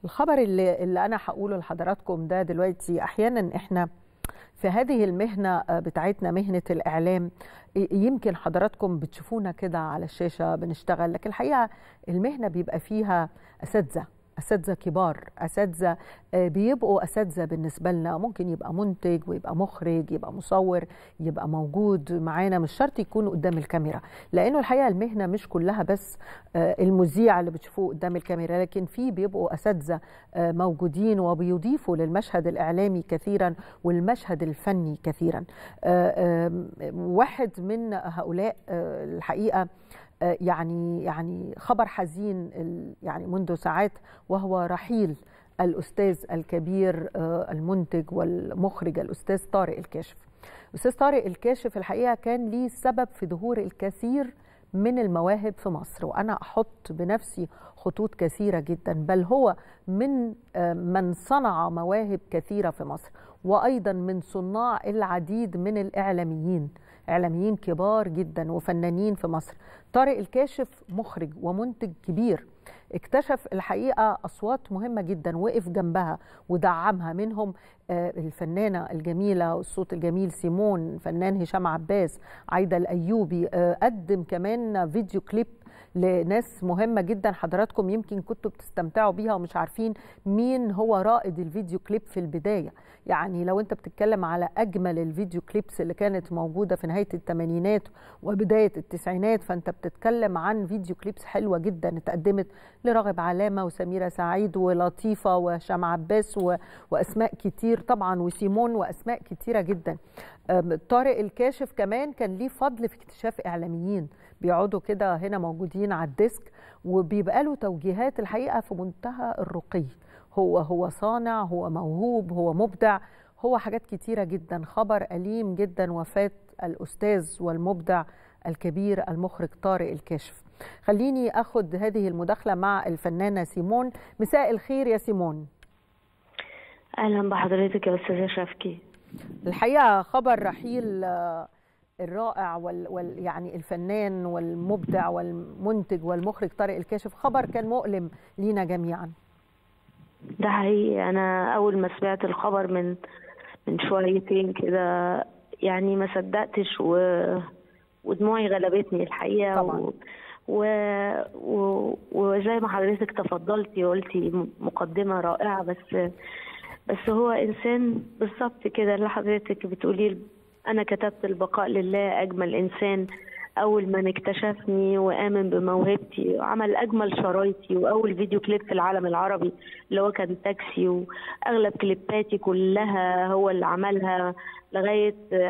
الخبر اللي, اللي انا هقوله لحضراتكم ده دلوقتي احيانا احنا في هذه المهنه بتاعتنا مهنه الاعلام يمكن حضراتكم بتشوفونا كده على الشاشه بنشتغل لكن الحقيقه المهنه بيبقى فيها اساتذه اساتذه كبار اساتذه بيبقوا اساتذه بالنسبه لنا ممكن يبقى منتج ويبقى مخرج يبقى مصور يبقى موجود معانا مش شرط يكون قدام الكاميرا لانه الحقيقه المهنه مش كلها بس المذيع اللي بتشوفوه قدام الكاميرا لكن في بيبقوا اساتذه موجودين وبيضيفوا للمشهد الاعلامي كثيرا والمشهد الفني كثيرا واحد من هؤلاء الحقيقه يعني يعني خبر حزين يعني منذ ساعات وهو رحيل الاستاذ الكبير المنتج والمخرج الاستاذ طارق الكاشف. الاستاذ طارق الكاشف الحقيقه كان ليه سبب في ظهور الكثير من المواهب في مصر وانا احط بنفسي خطوط كثيره جدا بل هو من من صنع مواهب كثيره في مصر وايضا من صناع العديد من الاعلاميين اعلاميين كبار جدا وفنانين في مصر طارق الكاشف مخرج ومنتج كبير اكتشف الحقيقه اصوات مهمه جدا وقف جنبها ودعمها منهم الفنانه الجميله والصوت الجميل سيمون فنان هشام عباس عايده الايوبي قدم كمان فيديو كليب لناس مهمه جدا حضراتكم يمكن كنتوا بتستمتعوا بيها ومش عارفين مين هو رائد الفيديو كليب في البدايه يعني لو انت بتتكلم على اجمل الفيديو كليبس اللي كانت موجوده في نهايه الثمانينات وبدايه التسعينات فانت بتتكلم عن فيديو كليبس حلوه جدا اتقدمت لراغب علامه وسميره سعيد ولطيفه وهشام عباس و... واسماء كتير طبعا وسيمون واسماء كتيره جدا طارق الكاشف كمان كان ليه فضل في اكتشاف اعلاميين بيقعدوا كده هنا موجودين على الديسك وبيبقى له توجيهات الحقيقه في منتهى الرقي هو هو صانع هو موهوب هو مبدع هو حاجات كتيره جدا خبر اليم جدا وفاه الاستاذ والمبدع الكبير المخرج طارق الكاشف خليني اخد هذه المداخله مع الفنانه سيمون مساء الخير يا سيمون اهلا بحضرتك يا استاذه شفكي الحقيقه خبر رحيل الرائع وال, وال يعني الفنان والمبدع والمنتج والمخرج طارق الكاشف خبر كان مؤلم لينا جميعا ده حقيقي انا اول ما سمعت الخبر من من شويتين كده يعني ما صدقتش و... ودموعي غلبتني الحقيقه طبعا. و... و... و... وزي ما حضرتك تفضلتي وقلتي مقدمه رائعه بس بس هو انسان بالظبط كده اللي حضرتك بتقوليه انا كتبت البقاء لله اجمل انسان اول من اكتشفني وامن بموهبتي وعمل اجمل شرايطي واول فيديو كليب في العالم العربي اللي هو كان تاكسي واغلب كليباتي كلها هو اللي عملها لغايه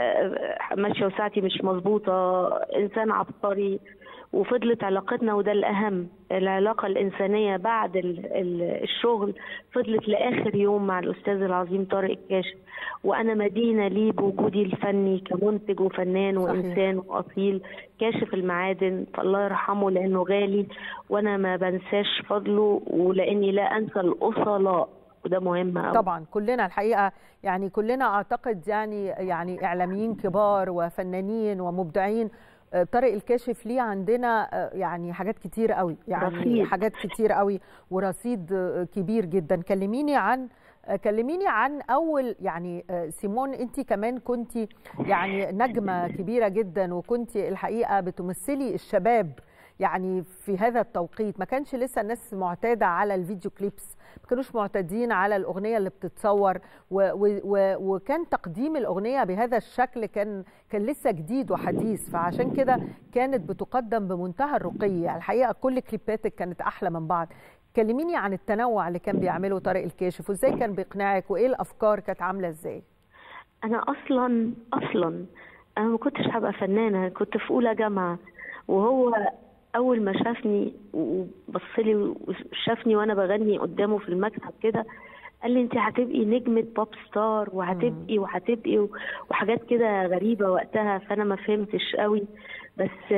ماشيه وساعتي مش مظبوطه انسان عبقري وفضلت علاقتنا وده الأهم العلاقة الإنسانية بعد الشغل فضلت لآخر يوم مع الأستاذ العظيم طارق الكاشف وأنا مدينة ليه بوجودي الفني كمنتج وفنان وإنسان وأصيل كاشف المعادن فالله يرحمه لأنه غالي وأنا ما بنساش فضله ولأني لا أنسى الأصلاء وده مهم أوي. طبعا كلنا الحقيقه يعني كلنا اعتقد يعني يعني اعلاميين كبار وفنانين ومبدعين طارق الكاشف ليه عندنا يعني حاجات كتير قوي يعني رصيد. حاجات كتير قوي ورصيد كبير جدا كلميني عن كلميني عن اول يعني سيمون انت كمان كنت يعني نجمه كبيره جدا وكنت الحقيقه بتمثلي الشباب يعني في هذا التوقيت ما كانش لسه الناس معتاده على الفيديو كليبس ما كانوش معتادين على الاغنيه اللي بتتصور و و و وكان تقديم الاغنيه بهذا الشكل كان كان لسه جديد وحديث فعشان كده كانت بتقدم بمنتهى الرقي الحقيقه كل كليباتك كانت احلى من بعض كلميني عن التنوع اللي كان بيعمله طارق الكاشف وازاي كان بيقنعك وايه الافكار كانت عامله ازاي انا اصلا اصلا انا ما كنتش هبقى فنانه كنت في اولى جامعه وهو اول ما شافني وبص لي وشافني وانا بغني قدامه في المكتب كده قال لي انت هتبقي نجمه بوب ستار وهتبقي وهتبقي وحاجات كده غريبه وقتها فانا ما فهمتش قوي بس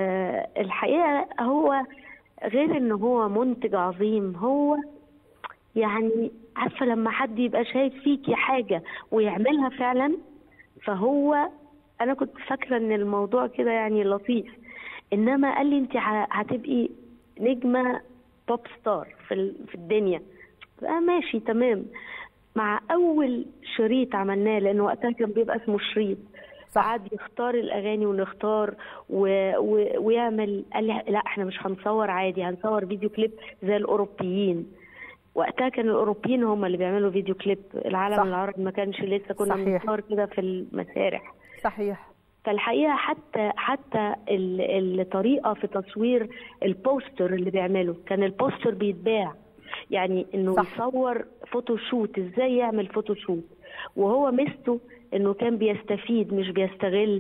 الحقيقه هو غير ان هو منتج عظيم هو يعني عارفه لما حد يبقى شايف فيكي حاجه ويعملها فعلا فهو انا كنت فاكره ان الموضوع كده يعني لطيف انما قال لي انت هتبقي نجمه بوب ستار في في الدنيا آه ماشي تمام مع اول شريط عملناه لان وقتها كان بيبقى اسمه شريط صح. قعد يختار الاغاني ونختار و... و... ويعمل قال لي لا احنا مش هنصور عادي هنصور فيديو كليب زي الاوروبيين وقتها كان الاوروبيين هم اللي بيعملوا فيديو كليب العالم صح. العربي ما كانش لسه كنا صحيح. بنصور كده في المسارح صحيح فالحقيقه حتى حتى ال- الطريقه في تصوير البوستر اللي بيعمله كان البوستر بيتباع يعني انه صح. يصور فوتوشوت ازاي يعمل فوتوشوت وهو ميزته انه كان بيستفيد مش بيستغل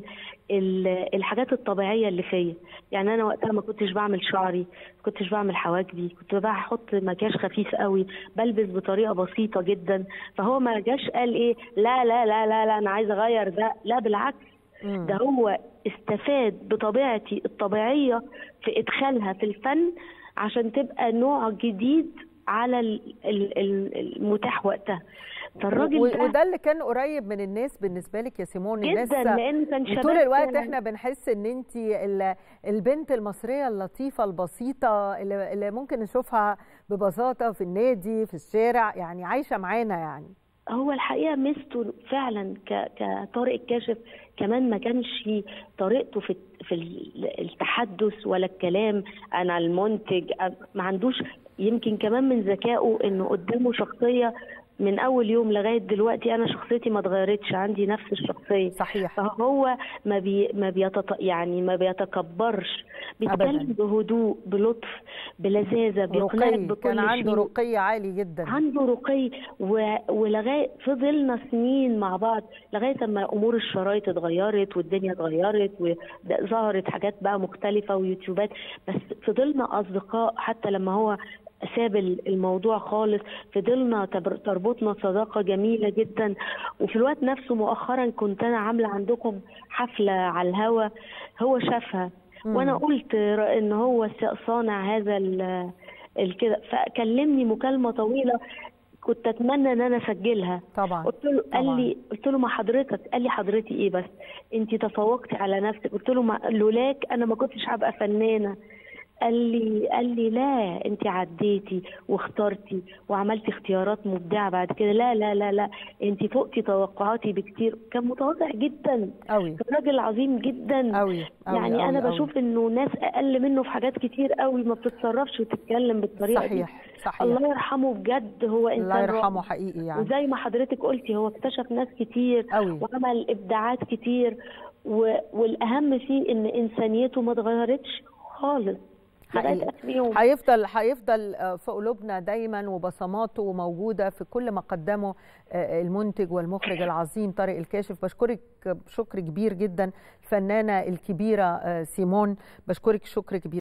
ال- الحاجات الطبيعيه اللي فيا يعني انا وقتها ما كنتش بعمل شعري ما كنتش بعمل حواجبي كنت بحط مكياج خفيف قوي بلبس بطريقه بسيطه جدا فهو ما جاش قال ايه لا لا لا لا لا انا عايز اغير ده لا بالعكس مم. ده هو استفاد بطبيعتي الطبيعية في إدخالها في الفن عشان تبقى نوع جديد على ال- ال- ال- المتاح وقتها فالراجل و- ده وده اللي كان قريب من الناس بالنسبه لك يا سيمون الناس جدا لأن كان شباب طول الوقت فعلاً. احنا بنحس ان انت ال- البنت المصريه اللطيفه البسيطه اللي اللي ممكن نشوفها ببساطه في النادي في الشارع يعني عايشه معانا يعني هو الحقيقه ميزته فعلا ك- كطارق الكاشف كمان ما كانش طريقته في في ال- التحدث ولا الكلام انا المنتج أ- ما عندوش يمكن كمان من ذكائه انه قدامه شخصيه من اول يوم لغايه دلوقتي انا شخصيتي ما اتغيرتش عندي نفس الشخصيه صحيح فهو ما بي ما بيتط... يعني ما بيتكبرش بيتكلم أبداً. بهدوء بلطف بلذاذه بيقنعك رقي بكل كان عنده شيء. رقي عالي جدا عنده رقي و... ولغايه فضلنا سنين مع بعض لغايه اما امور الشرايط اتغيرت والدنيا اتغيرت وظهرت حاجات بقى مختلفه ويوتيوبات بس فضلنا اصدقاء حتى لما هو ساب ال- الموضوع خالص فضلنا تبر- تربطنا صداقه جميله جدا وفي الوقت نفسه مؤخرا كنت انا عامله عندكم حفله على الهوا هو شافها مم. وانا قلت ر- ان هو س- صانع هذا ال- الكده فكلمني مكالمه طويله كنت اتمنى ان انا اسجلها طبعا قلت له قال طبعاً. لي قلت له ما حضرتك قال لي حضرتي ايه بس انت تفوقتي على نفسك قلت له ما لولاك انا ما كنتش هبقى فنانه قال لي قال لي لا انت عديتي واخترتي وعملتي اختيارات مبدعه بعد كده لا لا لا لا انت فوقتي توقعاتي بكتير كان متواضع جدا قوي كان راجل عظيم جدا قوي قوي يعني قوي انا قوي. بشوف انه ناس اقل منه في حاجات كتير قوي ما بتتصرفش وتتكلم بالطريقه دي صحيح صحيح الله يرحمه بجد هو انسان الله رائع. يرحمه حقيقي يعني وزي ما حضرتك قلتي هو اكتشف ناس كتير قوي وعمل ابداعات كتير و... والاهم فيه ان انسانيته ما اتغيرتش خالص لغايه حقيقي. اخر يوم هيفضل هيفضل آه، في قلوبنا دايما وبصماته موجوده في كل ما قدمه آه، المنتج والمخرج العظيم طارق الكاشف بشكرك شكر كبير جدا الفنانه الكبيره آه، سيمون بشكرك شكر كبير